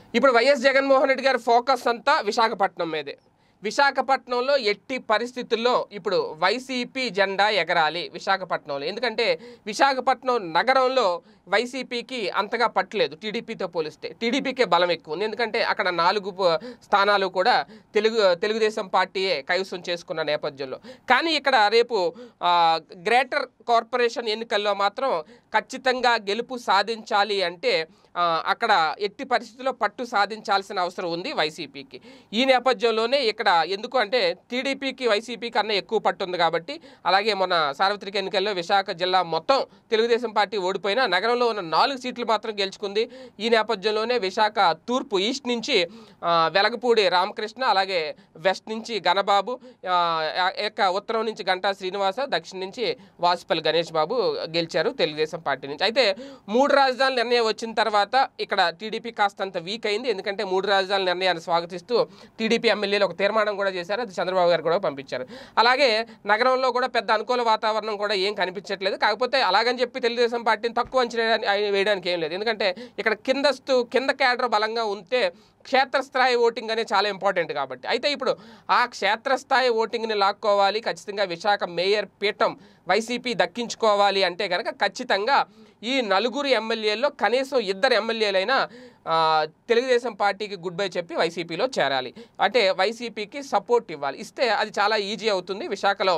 ఇప్పుడు వైఎస్ జగన్మోహన్ రెడ్డి గారి ఫోకస్ అంతా విశాఖపట్నం మీదే విశాఖపట్నంలో ఎట్టి పరిస్థితుల్లో ఇప్పుడు వైసీపీ జెండా ఎగరాలి విశాఖపట్నంలో ఎందుకంటే విశాఖపట్నం నగరంలో వైసీపీకి అంతగా పట్టలేదు టీడీపీతో పోలిస్తే టీడీపీకే బలం ఎక్కువ ఉంది ఎందుకంటే అక్కడ నాలుగు ప- స్థానాలు కూడా తెలుగు తెలుగుదేశం పార్టీయే కైవసం చేసుకున్న నేపథ్యంలో కానీ ఇక్కడ రేపు ఆ, గ్రేటర్ కార్పొరేషన్ ఎన్నికల్లో మాత్రం ఖచ్చితంగా గెలుపు సాధించాలి అంటే ఆ, అక్కడ ఎట్టి పరిస్థితుల్లో పట్టు సాధించాల్సిన అవసరం ఉంది వైసీపీకి ఈ నేపథ్యంలోనే ఇక్కడ ఎందుకు అంటే టీడీపీకి వైసీపీ కన్నా ఎక్కువ పట్టు ఉంది కాబట్టి అలాగే మొన్న సార్వత్రిక ఎన్నికల్లో విశాఖ జిల్లా మొత్తం తెలుగుదేశం పార్టీ ఓడిపోయినా నగరంలో ఉన్న నాలుగు సీట్లు మాత్రం గెలుచుకుంది ఈ నేపథ్యంలోనే విశాఖ తూర్పు ఈస్ట్ నుంచి ఆ, వెలగపూడి రామకృష్ణ అలాగే వెస్ట్ నుంచి గణబాబు ఆ, యొక్క ఉత్తరం నుంచి గంటా శ్రీనివాస దక్షిణ నుంచి వాసుపల్లి గణేష్ బాబు గెలిచారు తెలుగుదేశం పార్టీ నుంచి అయితే మూడు రాజధానుల నిర్ణయం వచ్చిన తర్వాత ఇక్కడ టీడీపీ కాస్తంత వీక్ అయింది ఎందుకంటే మూడు రాజధానుల నిర్ణయాన్ని స్వాగతిస్తూ టీడీపీ ఎమ్మెల్యేలు ఒక తీర్మానం కూడా చేశారు అది చంద్రబాబు గారు కూడా పంపించారు అలాగే నగరంలో కూడా పెద్ద అనుకూల వాతావరణం కూడా ఏం కనిపించట్లేదు కాకపోతే అలాగని చెప్పి తెలుగుదేశం పార్టీని తక్కువ అంచనా వేయడానికి- వేయడానికి ఏం లేదు ఎందుకంటే ఇక్కడ కిందస్తు కింద క్యాడర్ బలంగా ఉంటే క్షేత్రస్థాయి ఓటింగ్ అనేది చాలా ఇంపార్టెంట్ కాబట్టి అయితే ఇప్పుడు ఆ క్షేత్రస్థాయి ఓటింగ్ని లాక్కోవాలి ఖచ్చితంగా విశాఖ మేయర్ పీఠం వైసీపీ దక్కించుకోవాలి అంటే కనుక ఖచ్చితంగా ఈ నలుగురు ఎమ్మెల్యేల్లో కనీసం ఇద్దరు ఎమ్మెల్యేలైనా ఆ, తెలుగుదేశం పార్టీకి గుడ్ బై చెప్పి వైసీపీలో చేరాలి అంటే వైసీపీకి సపోర్ట్ ఇవ్వాలి ఇస్తే అది చాలా ఈజీ అవుతుంది విశాఖలో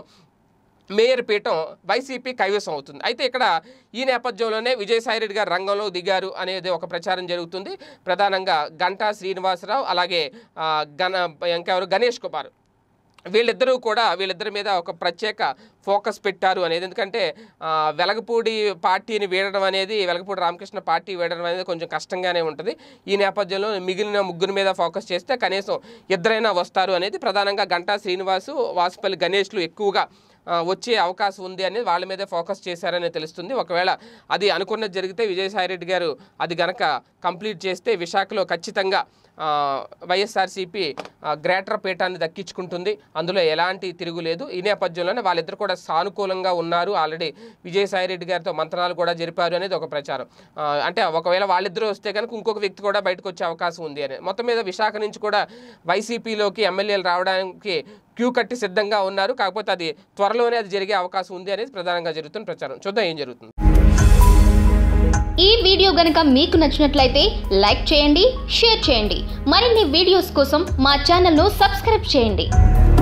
మేయర్ పీఠం వైసీపీ కైవసం అవుతుంది అయితే ఇక్కడ ఈ నేపథ్యంలోనే విజయసాయిరెడ్డి గారు రంగంలో దిగారు అనేది ఒక ప్రచారం జరుగుతుంది ప్రధానంగా గంటా శ్రీనివాసరావు అలాగే ఆ, గణ ఇంకెవరు గణేష్ కుమార్ వీళ్ళిద్దరూ కూడా వీళ్ళిద్దరి మీద ఒక ప్రత్యేక ఫోకస్ పెట్టారు అనేది ఎందుకంటే ఆ, వెలగపూడి పార్టీని వీడడం అనేది వెలగపూడి రామకృష్ణ పార్టీ వీడడం అనేది కొంచెం కష్టంగానే ఉంటుంది ఈ నేపథ్యంలో మిగిలిన ముగ్గురు మీద ఫోకస్ చేస్తే కనీసం ఇద్దరైనా వస్తారు అనేది ప్రధానంగా గంటా శ్రీనివాసు వాసుపల్లి గణేష్లు ఎక్కువగా ఆ, వచ్చే అవకాశం ఉంది అనేది వాళ్ళ మీదే ఫోకస్ చేశారని తెలుస్తుంది ఒకవేళ అది అనుకున్నది జరిగితే విజయసాయిరెడ్డి గారు అది గనక కంప్లీట్ చేస్తే విశాఖలో ఖచ్చితంగా ఆ, వైఎస్ఆర్సీపీ ఆ, గ్రేటర్ పీఠాన్ని దక్కించుకుంటుంది అందులో ఎలాంటి తిరుగులేదు ఈ నేపథ్యంలోనే వాళ్ళిద్దరు కూడా సానుకూలంగా ఉన్నారు ఆల్రెడీ విజయసాయిరెడ్డి గారితో మంత్రాలు కూడా జరిపారు అనేది ఒక ప్రచారం ఆ, అంటే ఒకవేళ వాళ్ళిద్దరూ వస్తే కనుక ఇంకొక వ్యక్తి కూడా బయటకు వచ్చే అవకాశం ఉంది అని మొత్తం మీద విశాఖ నుంచి కూడా వైసీపీలోకి ఎమ్మెల్యేలు రావడానికి క్యూ కట్టి సిద్ధంగా ఉన్నారు కాకపోతే అది త్వరలోనే అది జరిగే అవకాశం ఉంది అనేది ప్రధానంగా జరుగుతున్న ప్రచారం చూద్దాం ఏం జరుగుతుంది ఈ వీడియో గనుక మీకు నచ్చినట్లయితే లైక్ చేయండి షేర్ చేయండి మరిన్ని వీడియోస్ కోసం మా ఛానల్ను సబ్స్క్రైబ్ చేయండి